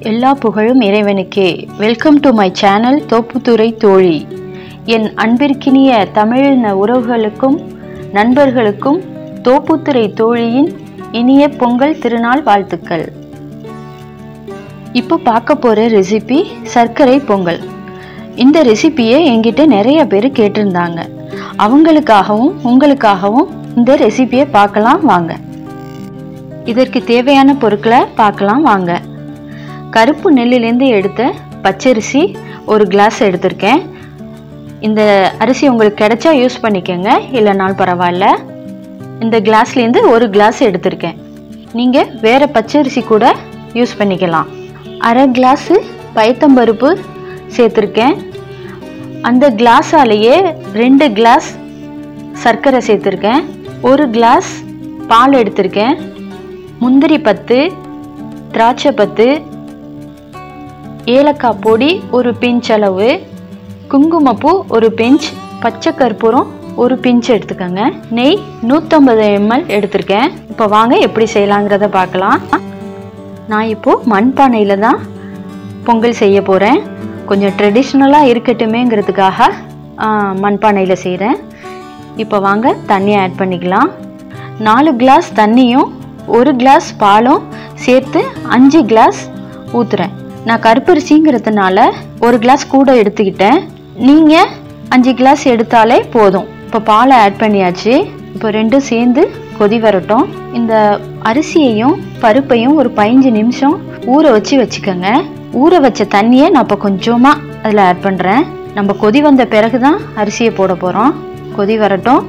எல்லா புகழும் இறைவனுக்கே welcome to my channel Thopputhurai தோழி என் அன்பிற்கினிய தமிழின உறவுகளுக்கும் நண்பர்களுக்கும் தோப்புத்துறை தோழியின் இனிய பொங்கல் திருநாள் வாழ்த்துக்கள் இப்போ பார்க்க போகிற ரெசிபி சர்க்கரை பொங்கல் இந்த ரெசிபியை என்கிட்ட நிறைய பேர் கேட்டிருந்தாங்க அவங்களுக்காகவும் உங்களுக்காகவும் இந்த ரெசிபியை பார்க்கலாம் வாங்க இதற்கு தேவையான பொருட்களை பார்க்கலாம் வாங்க கருப்பு நெல்லிலேருந்து எடுத்த பச்சரிசி ஒரு கிளாஸ் எடுத்திருக்கேன் இந்த அரிசி உங்களுக்கு கிடைச்சா யூஸ் பண்ணிக்கோங்க இல்லைனாலும் பரவாயில்ல இந்த கிளாஸ்லேருந்து ஒரு கிளாஸ் எடுத்திருக்கேன் நீங்கள் வேறு பச்சரிசி கூட யூஸ் பண்ணிக்கலாம் அரை கிளாஸு பயத்தம்பருப்பு சேர்த்துருக்கேன் அந்த கிளாஸாலேயே ரெண்டு கிளாஸ் சர்க்கரை சேர்த்துருக்கேன் ஒரு கிளாஸ் பால் எடுத்திருக்கேன் முந்திரி பத்து திராட்சை பத்து ஏலக்காய் பொடி ஒரு பிஞ்ச் அளவு குங்குமப்பூ ஒரு பிஞ்ச் பச்சை கற்பூரம் ஒரு பிஞ்ச் எடுத்துக்கோங்க நெய் நூற்றம்பது எம்எல் எடுத்திருக்கேன் இப்போ வாங்க எப்படி செய்யலாங்கிறத பார்க்கலாம் நான் இப்போது மண்பானையில் தான் பொங்கல் செய்ய போகிறேன் கொஞ்சம் ட்ரெடிஷ்னலாக இருக்கட்டுமேங்கிறதுக்காக மண்பானையில் செய்கிறேன் இப்போ வாங்க தண்ணி ஆட் பண்ணிக்கலாம் நாலு கிளாஸ் தண்ணியும் ஒரு கிளாஸ் பாலும் சேர்த்து அஞ்சு கிளாஸ் ஊற்றுறேன் நான் கருப்பரிசிங்கிறதுனால ஒரு கிளாஸ் கூட எடுத்துக்கிட்டேன் நீங்கள் அஞ்சு கிளாஸ் எடுத்தாலே போதும் இப்போ பாலை ஆட் பண்ணியாச்சு இப்போ ரெண்டும் சேர்ந்து கொதி வரட்டும் இந்த அரிசியையும் பருப்பையும் ஒரு பதினஞ்சு நிமிஷம் ஊற வச்சு வச்சுக்கோங்க ஊற வச்ச தண்ணியை நான் இப்போ கொஞ்சமாக அதில் ஆட் பண்ணுறேன் நம்ம கொதி வந்த பிறகு தான் அரிசியை போட போகிறோம் கொதி வரட்டும்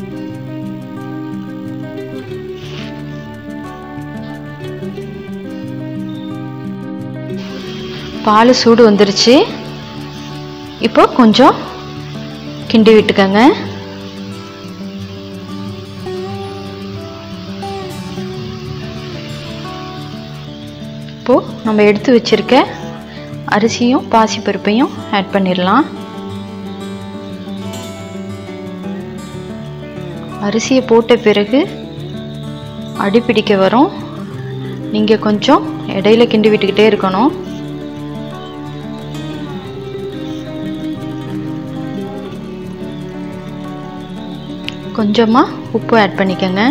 பால் சூடு வந்துருச்சு இப்போ கொஞ்சம் கிண்டி விட்டுக்கோங்க இப்போது நம்ம எடுத்து வச்சிருக்க அரிசியும் பாசிப்பருப்பையும் ஆட் பண்ணிடலாம் அரிசியை போட்ட பிறகு அடிப்பிடிக்க வரும் நீங்கள் கொஞ்சம் இடையில கிண்டி விட்டுக்கிட்டே இருக்கணும் கொஞ்சமாக உப்பு ஆட் பண்ணிக்கோங்க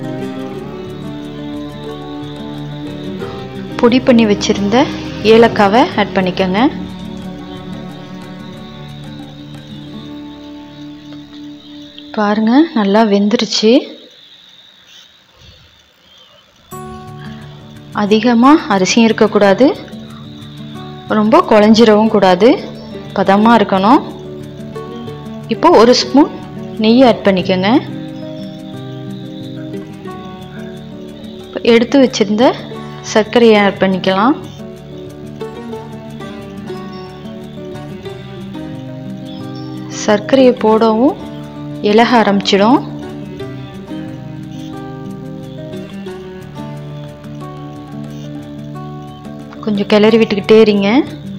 பொடி பண்ணி வச்சுருந்த ஏலக்காவை ஆட் பண்ணிக்கோங்க பாருங்க நல்லா வெந்துருச்சு அதிகமாக அரிசியும் இருக்கக்கூடாது ரொம்ப குழஞ்சிரவும் கூடாது பதமாக இருக்கணும் இப்போ ஒரு ஸ்பூன் நெய் ஆட் பண்ணிக்கோங்க எடுத்து வச்சிருந்த சர்க்கரையை ஆட் பண்ணிக்கலாம் சர்க்கரையை போடவும் இலக ஆரம்பிச்சிடும் கொஞ்சம் கிளறி விட்டுக்கிட்டே இருங்க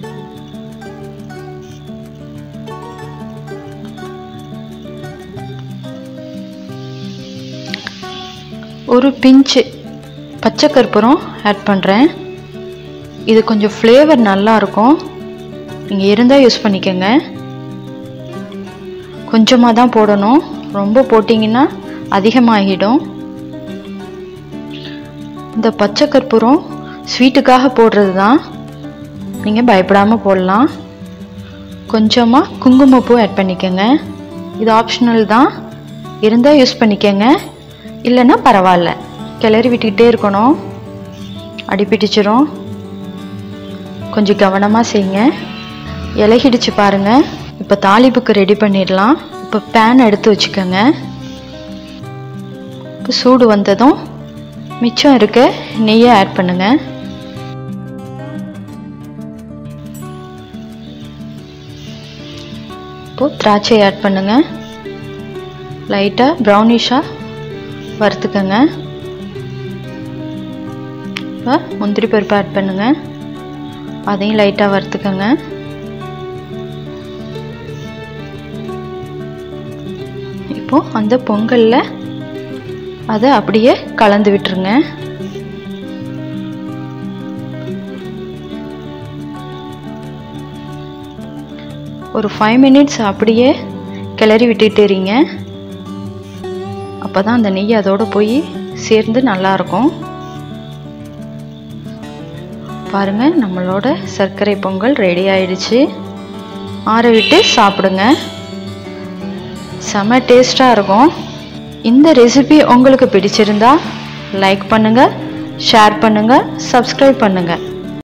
ஒரு பிஞ்சு பச்சை கற்பூரம் ஆட் பண்ணுறேன் இது கொஞ்சம் ஃப்ளேவர் நல்லா இருக்கும் நீங்கள் இருந்தால் யூஸ் பண்ணிக்கோங்க கொஞ்சமாக தான் போடணும் ரொம்ப போட்டிங்கன்னா அதிகமாகிடும் இந்த பச்சை கற்பூரம் ஸ்வீட்டுக்காக போடுறது தான் நீங்கள் பயப்படாமல் போடலாம் கொஞ்சமாக குங்குமப்பூ ஆட் பண்ணிக்கோங்க இது ஆப்ஷனல் தான் இருந்தால் யூஸ் பண்ணிக்கோங்க இல்லைன்னா பரவாயில்ல கிளறி விட்டுக்கிட்டே இருக்கணும் அடிப்பிடிச்சிரும் கொஞ்சம் கவனமாக செய்யுங்க இலகிடுச்சு பாருங்கள் இப்போ தாளிப்புக்கு ரெடி பண்ணிடலாம் இப்போ பேன் எடுத்து வச்சுக்கோங்க இப்போ சூடு வந்ததும் மிச்சம் இருக்க நெய்யை ஆட் பண்ணுங்க இப்போது திராட்சை ஆட் பண்ணுங்க லைட்டாக ப்ரௌனிஷாக வறுத்துக்கோங்க இப்போ முந்திரி பருப்பு ஆட் பண்ணுங்க அதையும் லைட்டாக வறுத்துக்கோங்க இப்போது அந்த பொங்கலில் அதை அப்படியே கலந்து விட்டுருங்க ஒரு ஃபைவ் மினிட்ஸ் அப்படியே கிளறி விட்டுட்டு இருங்க அப்போ தான் அந்த நெய் அதோடு போய் சேர்ந்து நல்லாயிருக்கும் பாருங்கள் நம்மளோட சர்க்கரை பொங்கல் ரெடி ஆயிடுச்சு ஆற விட்டு சாப்பிடுங்க செம டேஸ்ட்டாக இருக்கும் இந்த ரெசிபி உங்களுக்கு பிடிச்சிருந்தா லைக் பண்ணுங்கள் ஷேர் பண்ணுங்கள் சப்ஸ்கிரைப் பண்ணுங்கள்